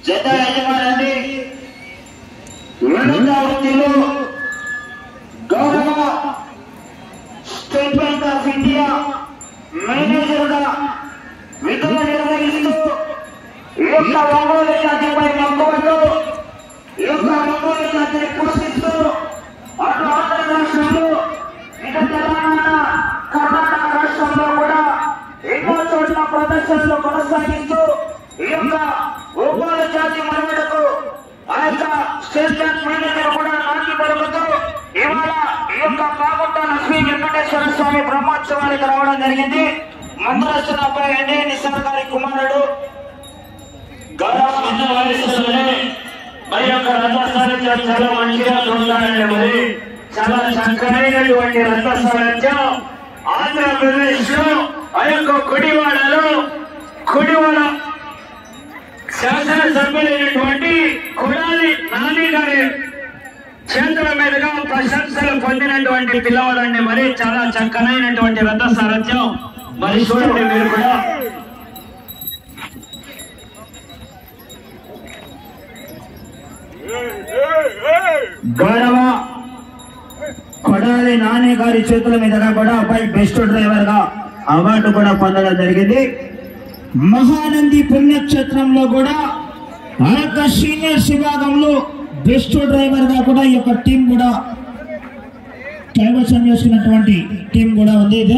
జత యజమాని వినోద వృత్తిలో గౌరవ స్టేట్ బ్యాంక్ ఆఫ్ ఇండియా మేనేజర్గా విధులు నిర్వహిస్తూ ఈ యొక్క ఒంగోలు జాతిపై మక్కువతో ఈ యొక్క ఒంగోలు జాతిని పోషిస్తూ అటు ఆంధ్ర రాష్ట్రంలో ఇటు తెలంగాణ కర్ణాటక రాష్ట్రంలో కూడా ఎన్నో చోట్ల ప్రదర్శనలు కొనసాగిస్తూ ఈ యొక్క ఒంగోలు జాతి మనుగడకు ఆ యొక్క స్టేట్ బ్యాంక్ మేనేజర్ కూడా నాటి పలుకుతూ ఇవాళ ఈ యొక్క కాకుంట లక్ష్మీ వెంకటేశ్వర స్వామి బ్రహ్మోత్సవానికి రావడం జరిగింది మంత్రస్తున్న అబ్బాయి అండి నిసార్ గారి కుమారుడు గౌరవ పెద్ద వయసులోనే మరి యొక్క రథసారథ్యం చాలా మంచిగా చూడాలండి మరి చాలా చక్కనైనటువంటి రథసారథ్యం ఆంధ్రప్రదేశ్ లో ఆ యొక్క కుడివాడలో కుడివాడ శాసనసభ్యులైనటువంటి కుడాలి నాని గారి చేతుల మీదుగా ప్రశంసలు పొందినటువంటి పిల్లవాడండి మరి చాలా చక్కనైనటువంటి రథ సారథ్యం మరి చూడండి మీరు కూడా గౌరవ కొడాలి నాని గారి చేతుల మీదుగా కూడా అబ్బాయి బెస్ట్ డ్రైవర్ గా అవార్డు కూడా పొందడం జరిగింది మహానంది పుణ్యక్షేత్రంలో కూడా ఆ యొక్క సీనియర్స్ విభాగంలో బెస్ట్ డ్రైవర్ గా కూడా ఈ యొక్క టీం కూడా కైవసం చేసుకున్నటువంటి టీం కూడా ఉంది ఇది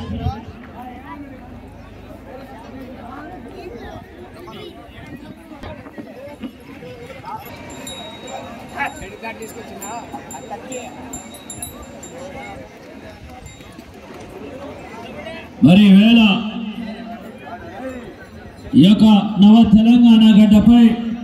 మరి వేళ ఈ యొక్క నవ తెలంగాణ గడ్డపై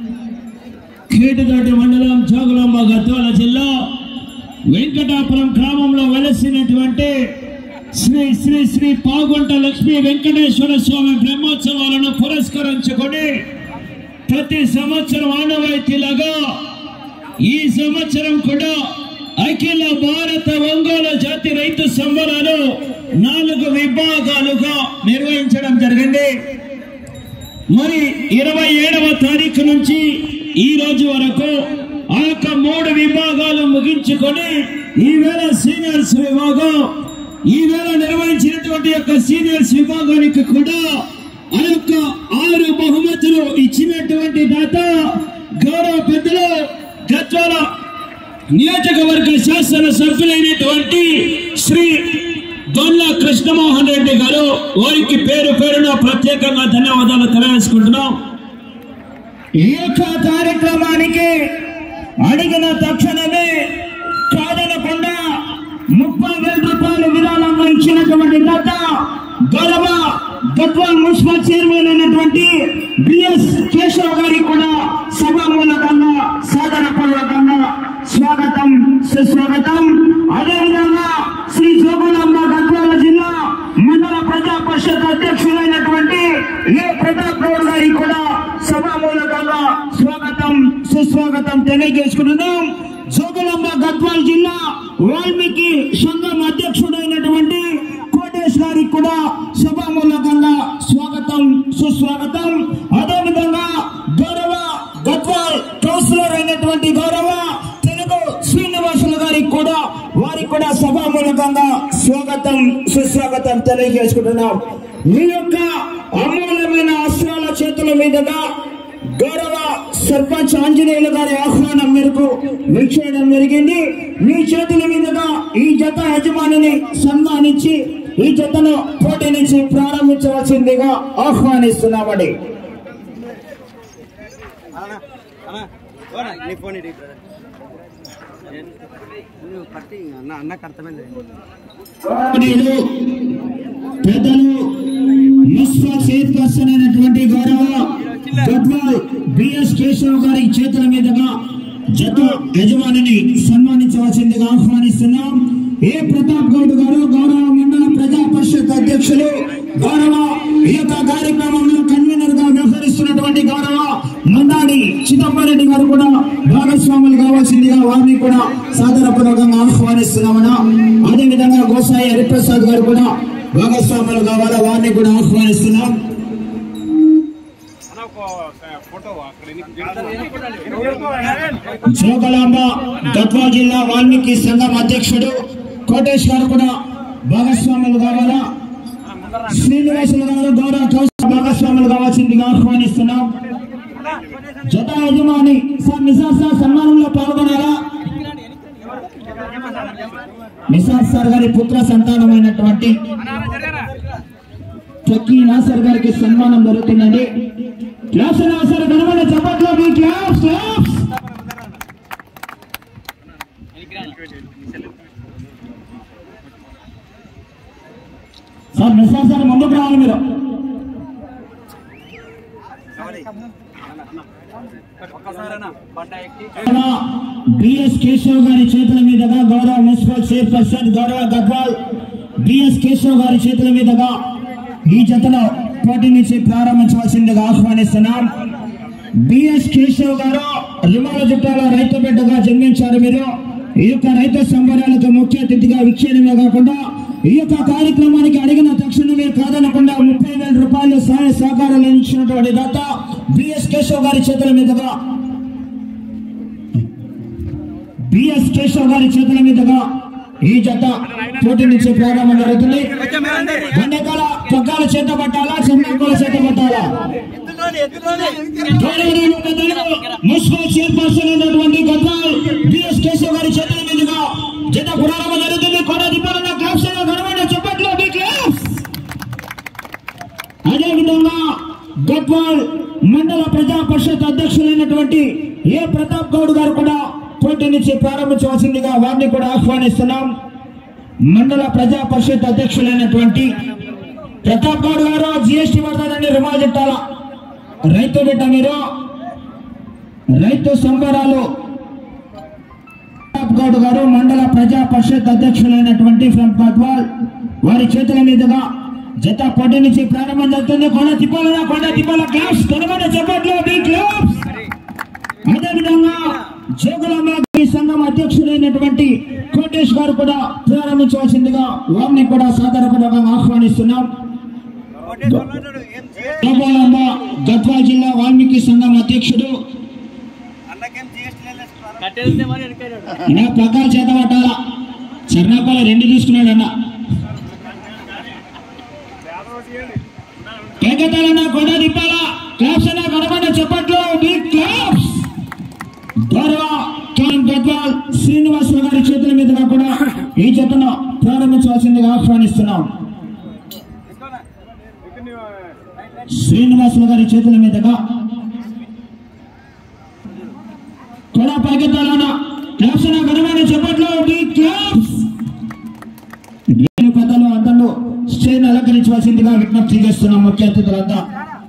కేటుదొడ్డి మండలం జోగులాంబ గద్వాల జిల్లా వెంకటాపురం గ్రామంలో వెలసినటువంటి శ్రీ శ్రీ శ్రీ పాగుంట లక్ష్మీ వెంకటేశ్వర స్వామి బ్రహ్మోత్సవాలను పురస్కరించుకొని ప్రతి సంవత్సరం ఆనవాయితీలాగా ఈ సంవత్సరం కూడా అఖిల భారత ఒంగోలు జాతి రైతు సంబరాలు నాలుగు విభాగాలుగా నిర్వహించడం జరిగింది మరి ఇరవై ఏడవ తారీఖు నుంచి ఈ రోజు వరకు ఆ యొక్క మూడు విభాగాలు ముగించుకొని ఈవేళ సీనియర్స్ విభాగం ఈవేళ నిర్వహించినటువంటి యొక్క సీనియర్స్ విభాగానికి కూడా ఆ యొక్క ఆరు బహుమతులు ఇచ్చినటువంటి దాత గౌరవ పెద్దలు గద్వాల నియోజకవర్గ శాసన సభ్యులైనటువంటి శ్రీ దొల్ల కృష్ణమోహన్ రెడ్డి గారు వారికి పేరు పేరున ప్రత్యేకంగా ధన్యవాదాలు తెలియజేసుకుంటున్నాం ఈ యొక్క కార్యక్రమానికి అడిగిన తక్షణమే కాదనకుండా ముప్పై వేల రూపాయలు విరాళంగా ఇచ్చినటువంటి దాత గౌరవ గద్వాల్ మున్సిపల్ చైర్మన్ అయినటువంటి బిఎస్ కేశవ్ గారికి కూడా సభామూలకంగా సాధనపూర్వకంగా స్వాగతం సుస్వాగతం అదేవిధంగా శ్రీ జోగులాంబ గద్వాల జిల్లా మండల ప్రజా పరిషత్ అధ్యక్షులైనటువంటి ఏ ప్రతాప్ గౌడ్ గారికి కూడా సభామూలకంగా స్వాగతం సుస్వాగతం తెలియజేసుకుంటున్నాం జోగులాంబ గద్వాల్ జిల్లా వాల్మీకి సంఘం అధ్యక్షుడైనటువంటి కోటేష్ గారికి కూడా సభామూలకంగా స్వాగతం సుస్వాగతం అదేవిధంగా గౌరవ గద్వాల్ కౌన్సిలర్ అయినటువంటి గౌరవ తెలుగు శ్రీనివాసులు గారికి కూడా వారికి కూడా సభామూలకంగా స్వాగతం సుస్వాగతం తెలియజేసుకుంటున్నాం మీ యొక్క అమూల్యమైన అస్త్రాల చేతుల మీదుగా గౌరవ సర్పంచ్ ఆంజనేయులు గారి ఆహ్వానం మేరకు విచ్చేయడం జరిగింది మీ చేతుల మీదుగా ఈ జత యజమానిని సన్మానించి ఈ జతను పోటీ నుంచి ప్రారంభించవలసిందిగా ఆహ్వానిస్తున్నామండి అన్నా అన్నా ఓనా నీ ఫోన్ ఇడి బ్రదర్ నువ్వు కట్టి అన్న అన్నకు అర్థమైంది గౌరవనీయులు పెద్దలు మున్సిపల్ చైర్పర్సన్ అయినటువంటి గౌరవ గద్వాల్ బిఎస్ కేశవ్ గారి చేతుల మీదుగా జత యజమానిని సన్మానించవలసిందిగా ఆహ్వానిస్తున్నాం ఏ ప్రతాప్ గౌడ్ గారు గౌరవ మండల ప్రజా పరిషత్ అధ్యక్షులు గౌరవ ఈ యొక్క కార్యక్రమంలో కన్వీనర్ గా వ్యవహరిస్తున్నటువంటి గౌరవ మందాడి చిదంబరెడ్డి గారు కూడా భాగస్వాములు కావాల్సిందిగా వారిని కూడా సాదరపూర్వకంగా ఆహ్వానిస్తున్నామన్నా అదేవిధంగా గోసాయి హరిప్రసాద్ గారు కూడా భాగస్వాములు కావాలా వారిని కూడా ఆహ్వానిస్తున్నాం అన్న ఒక్క ఫోటో అక్కడ జోగలాంబ గద్వాల్ జిల్లా వాల్మీకి సంఘం అధ్యక్షుడు కోటేష్ గారు కూడా భాగస్వాములు కావాలా శ్రీనివాసులు గారు గౌరవ కౌశల్ భాగస్వాములు కావాల్సిందిగా ఆహ్వానిస్తున్నాం జత యజమాని సార్ నిసార్ సార్ సన్మానంలో పాల్గొనాలా నిసార్ సార్ గారి పుత్ర సంతానమైనటువంటి చక్కీ నాసర్ గారికి సన్మానం జరుగుతుందండి క్లాస్ నాసర్ గణమైన చప్పట్లో మీ claps claps sir Nisar sir ముందుకు రావాలి మీరు ఒక్కసారైనా బండ ఎక్కి బిఎస్ కేశవ్ గారి చేతుల మీదుగా గౌరవ మున్సిపల్ చైర్పర్సన్ గౌరవ గద్వాల్ బిఎస్ కేశవ్ గారి చేతుల మీదుగా ఈ జతలో పోటీ నుంచి ప్రారంభించవలసిందిగా ఆహ్వానిస్తున్నాం బిఎస్ కేశవ్ గారు రిమాల చుట్టాల రైతు బిడ్డగా జన్మించారు మీరు ఈ యొక్క రైతు సంబరాలకు ముఖ్య అతిథిగా విచ్చేయడమే కాకుండా ఈ యొక్క కార్యక్రమానికి అడిగిన తక్షణమే కాదనకుండా ముప్పై వేల రూపాయల సహాయ సహకారాలు ఇచ్చినటువంటి దాత బిఎస్ కేశవ్ గారి చేతుల మీదుగా బిఎస్ కేశవ్ గారి చేతుల మీదుగా ఈ జత పోటీ నుంచి ప్రారంభం జరుగుతుంది గండెకాల పగ్గాల చేత పట్టాలా చెన్నాకుల చేత పట్టాలా గౌరవనీయులు పెద్దలు మున్సిపల్ చైర్పర్సన్ అయినటువంటి గద్వాల్ బిఎస్ కేశవ్ గారి చేతుల మీదుగా జత ప్రారంభం జరుగుతుంది కొండ దిబ్బలున్న క్లాప్స్ గడవడ చెప్పట్లో మీ క్లాప్స్ అదేవిధంగా గద్వాల్ మండల ప్రజా పరిషత్ అధ్యక్షులైనటువంటి ఏ ప్రతాప్ గౌడ్ గారు కూడా పోటీ నుంచి ప్రారంభించవలసిందిగా వారిని కూడా ఆహ్వానిస్తున్నాం మండల ప్రజా పరిషత్ అధ్యక్షులైనటువంటి ప్రతాప్ గౌడ్ గారు జిఎస్టీ పడుతుందండి రుమాలు చుట్టాల రైతు బిడ్డ మీరు రైతు సంబరాలు ప్రతాప్ గౌడ్ గారు మండల ప్రజా పరిషత్ అధ్యక్షులైనటువంటి ఫ్రం గద్వాల్ వారి చేతుల మీదుగా జత పోటీ నుంచి ప్రారంభం జరుగుతుంది కొండ తిప్పాల కొండ తిప్పాల క్లాప్స్ కనుగొన్న చెప్పట్లో మీ క్లాప్స్ అదేవిధంగా జోగులాంబ సంఘం అధ్యక్షుడైనటువంటి కోటేష్ గారు కూడా ప్రారంభించవలసిందిగా వారిని కూడా సాదరపూర్వకంగా ఆహ్వానిస్తున్నాం జోగులాంబ గద్వాల్ జిల్లా వాల్మీకి సంఘం అధ్యక్షుడు అన్నకేం జిఎస్టీ కట్టేస్తే మరి వెనకాడు ఇలా ప్రకారం చేత పట్టాలా చర్నాపాల రెండు తీసుకున్నాడు అన్న కేకతాలన్న కొండ దిప్పాలా క్లాప్స్ అన్న కనబడిన చెప్పట్లో బిగ్ క్లాప్స్ గౌరవ కేఎం గద్వాల్ శ్రీనివాసులు గారి చేతుల మీదుగా కూడా ఈ జతను ప్రారంభించవలసిందిగా ఆహ్వానిస్తున్నాం శ్రీనివాసులు గారి చేతుల మీదుగా కూడా పైకెత్తాలన్న క్లాప్స్ అన్న ఘనమైన చెప్పట్లో బిగ్ క్లాప్స్ నేను పెద్దలు అందరూ స్టేజ్ అలంకరించవలసిందిగా విజ్ఞప్తి చేస్తున్నాం ముఖ్య అతిథులంతా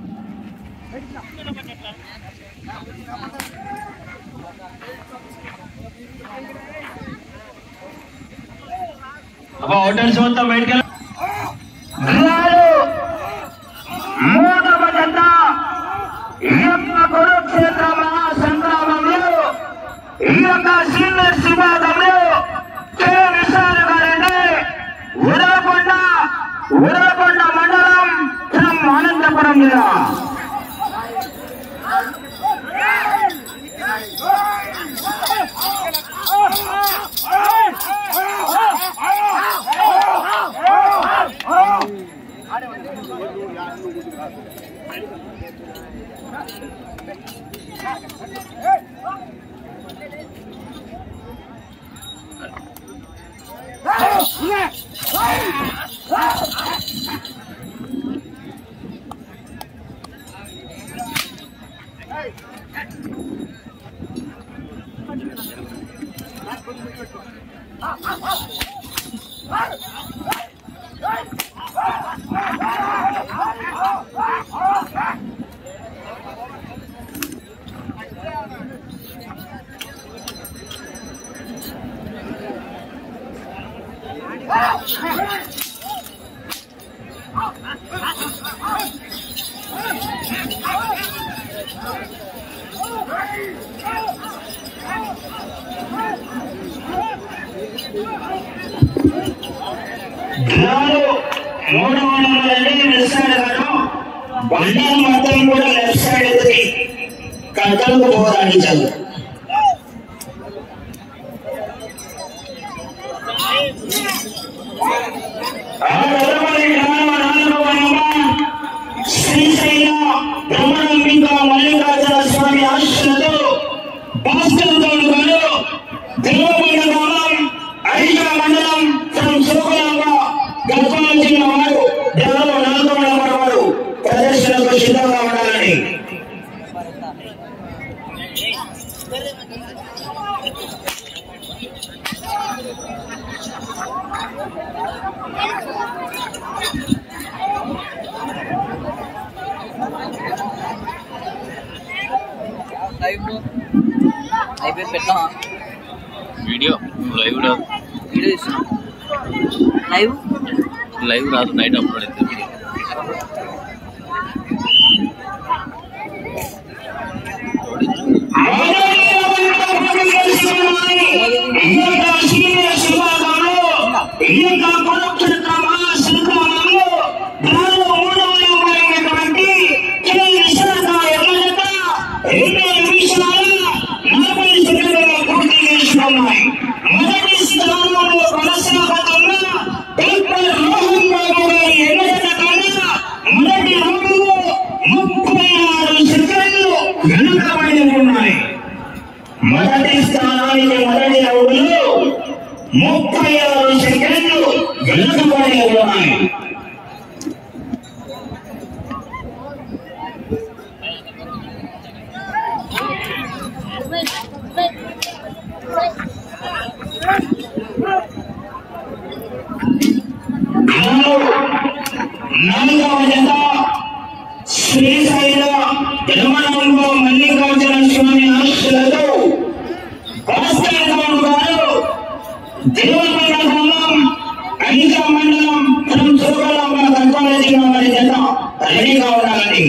హోటల్స్ మొత్తం బయటకు మూడవ జత ఈ యొక్క కురుక్షేత్ర మహాసంగ్రామంలో ఈ యొక్క సీనియర్ విభాగంలో కె విశాల్ గారండి ఉరవకొండ ఉరవకొండ మండలం ఫ్రమ్ అనంతపురం జిల్లా గారు మూడు వందల విశాల్ గారు బండారం మొత్తం కూడా లెఫ్ట్ సైడ్ ఎదురి కట్టలకు పోరాడించాలి ఆ తదుపరి గ్రామ నాలుగవ నెంబర్ శ్రీశైల బ్రహ్మనంబిక మల్లికార్జున స్వామి ఆశీస్సులతో భాస్కర్ గౌడ్ గారు దేవపల్లి గ్రామం ఐజా మండలం ఫ్రమ్ సోకలాంబ గద్వాల జిల్లా వారు దేవలో నాలుగవ నెంబర్ వారు ప్రదర్శనకు సిద్ధంగా ఉండాలని లైవ్ అయిపోయింది పెట్టాం వీడియో లైవ్ రాదు వీడియో ఇస్తున్నాం లైవ్ లైవ్ రాదు నైట్ అప్లోడ్ అవుతుంది మొదటి స్థానంలో కొనసాగుతున్న డాక్టర్ రోహన్ బాబు గారి ఎన్నికల కన్నా మొదటి రౌండ్లో ముప్పై ఆరు సెకండ్లు వెనుకబడి ఉన్నాయి మొదటి స్థానానికి మొదటి రౌండ్లో ముప్పై ఆరు సెకండ్లు వెనుకబడి ఉన్నాయి నాలుగవ జత శ్రీశైల బ్రహ్మానంద మల్లికార్జున స్వామి ఆశలతో భాస్కర్ గౌడ్ గారు దేవపల్లి గ్రామం అంజా మండలం ఫ్రం సోకలాంబ గద్వాల జిల్లా వారి జత రెడీగా ఉండాలని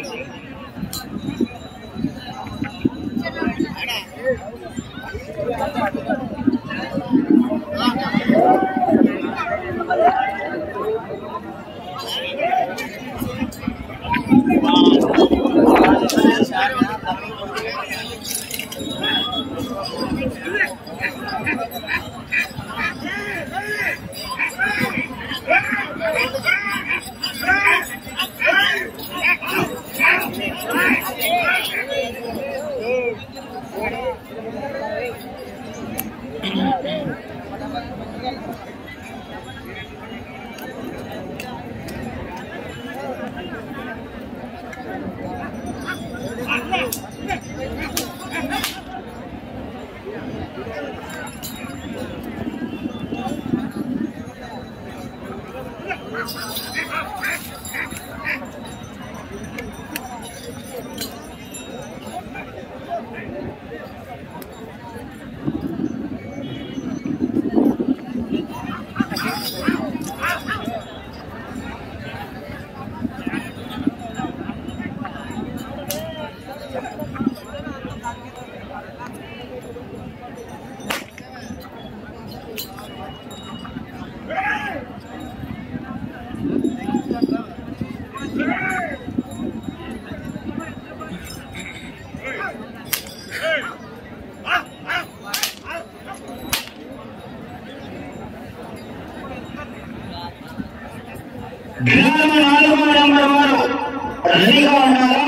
గ్రామ నాలుగవ నెంబర్ వారు రెడీగా ఉన్నారా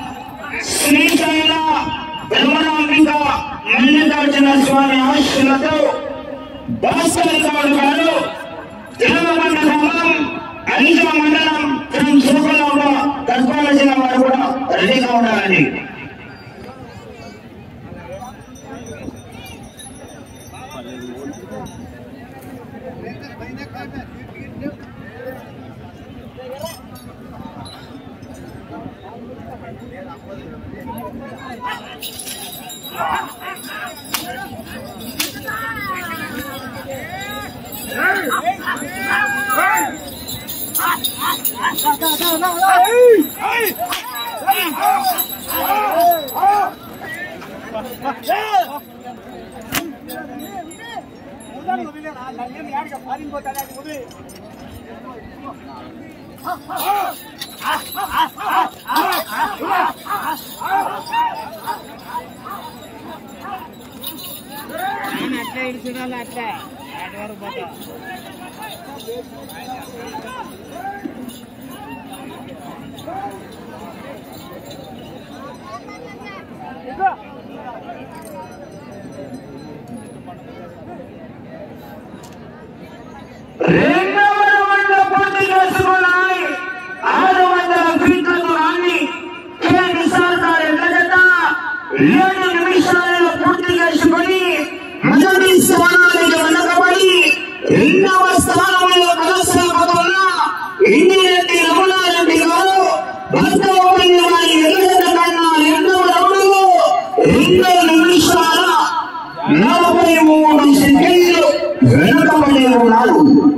శ్రీశైల బ్రహ్మనాంబిక మల్లికార్జున స్వామి ఆశీస్సులతో భాస్కర్ గౌడ్ గారు దేవమండ గ్రామం అంజా మండలం ఫ్రం సోకలాంబ గద్వాల జిల్లా వారు కూడా రెడీగా ఉండాలని ఆ రెండవ రౌండ్ పూర్తి చేసుకున్నాయి ఆరు వందల ఫీట్ల దూరాన్ని కే నిసార్ గారి జత ఏడు నిమిషాలలో పూర్తి చేసుకుని మొదటి స్థానానికి వెనకబడి రెండవ స్థానంలో కొనసాగుతున్న ఇండిరెడ్డి రమణారెడ్డి గారు భద్రవపల్లి వారి ఎదుగుదల కన్నా రెండవ రౌండ్లో రెండు నిమిషాల నలభై మూడు సెకండ్లు వెనుకబడి ఉన్నారు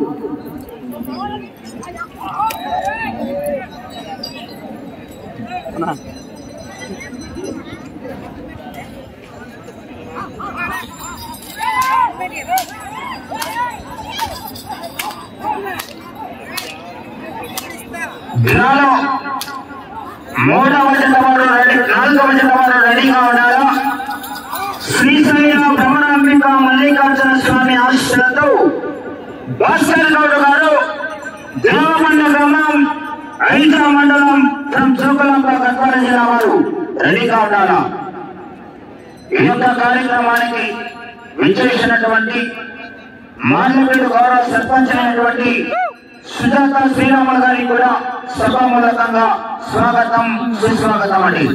జిల్లాలో మూడవ జత వారు రెడీ నాలుగవ జత వారు రెడీగా ఉన్నారు శ్రీశైల భ్రమణాంబిక మల్లికార్జున స్వామి ఆశీస్సులతో భాస్కర్ గౌడ్ గారు దేవమండ గ్రామం ఐదా మండలం ఫ్రం చోకలంప గద్వాల జిల్లా వారు రెడీగా ఉండాలా ఈ యొక్క కార్యక్రమానికి విచ్చేసినటువంటి మాన్యపేట గౌరవ సర్పంచ్ అయినటువంటి సుజాత శ్రీరాములు గారికి కూడా సభామూలకంగా స్వాగతం సుస్వాగతం అండి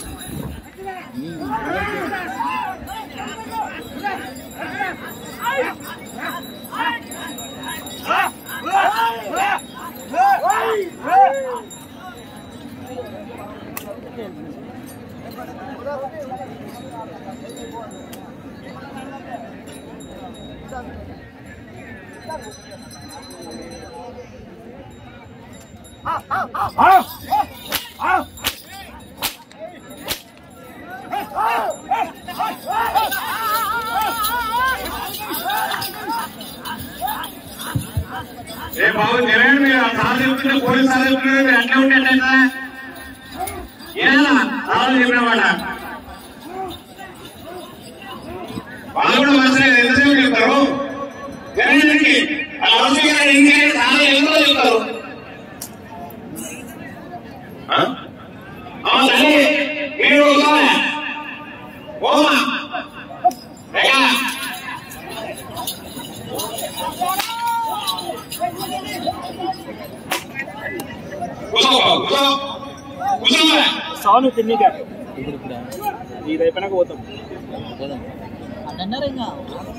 ఏ బాబు తిరగండి మీరు ఆ సార్ చెప్తుంటే పోలీస్ సార్ చెప్తుంటే మీరు అట్లా ఉంటే ఎట్లయినా? ఏనా సార్ చెప్పిన మాట వాళ్ళు కూడా మంచిగా ఎంతసేపు చెప్తారు తిరగడానికి ఆ అవసరం ఇంకే చాలా ఎందులో చెప్తారు ఆ? ఆ, తల్లి మీరు ఒకసారి ఓమా రేగా కూర్చో బాబు, కూర్చో కూర్చోమా సాను తిన్నీగా ఇది అయిపోయినాక పోతాం అన్నారు ఇంకా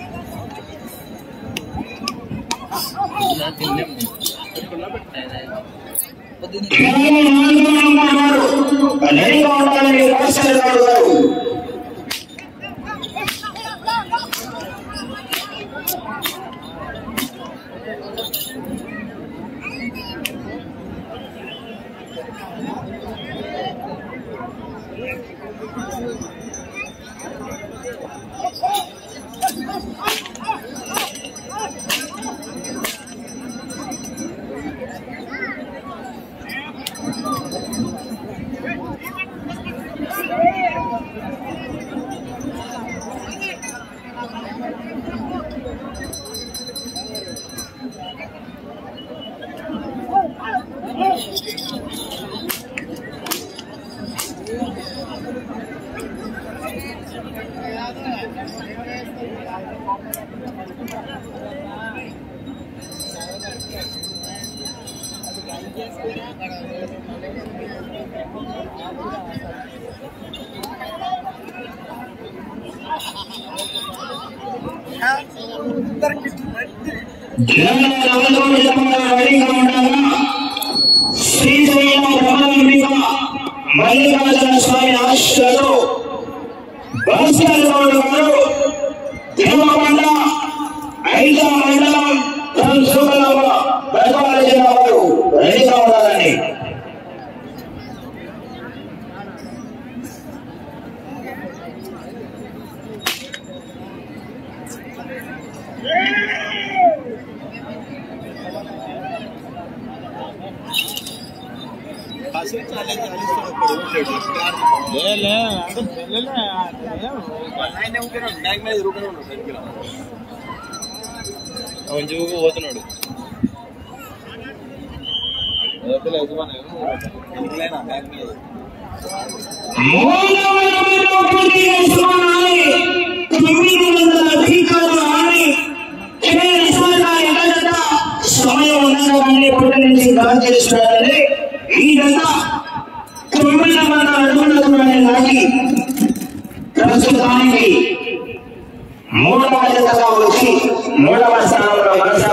పొద్దున్న తెలంగాణ నాలుగవ నంబర్ వారు రెడీగా ఉండాలని భాస్కర్ గౌడ్ గారు తెలంగాణ నాలుగవ నంబర్ రెడీగా ఉండాలా శ్రీశైలం బ్రహ్మాంబిక మల్లికార్జున స్వామి ఆశీస్సులతో భాస్కర్ గౌడ్ గారు దేవకొండ ఐదా మండలం సంసూలవ బెజవాడ జిల్లా వారు రెడీగా ఉండాలని మంచిగా పోతున్నాడు సమయం ఉండగా కానీ ఎప్పటి నుంచి గాలి చేస్తున్నారని ఈ జత తొమ్మిది వందల అడుగులకు లాగి ప్రస్తుతానికి మూడవ జతగా వచ్చి మూడవ స్థానంలో కొనసాగుతుంది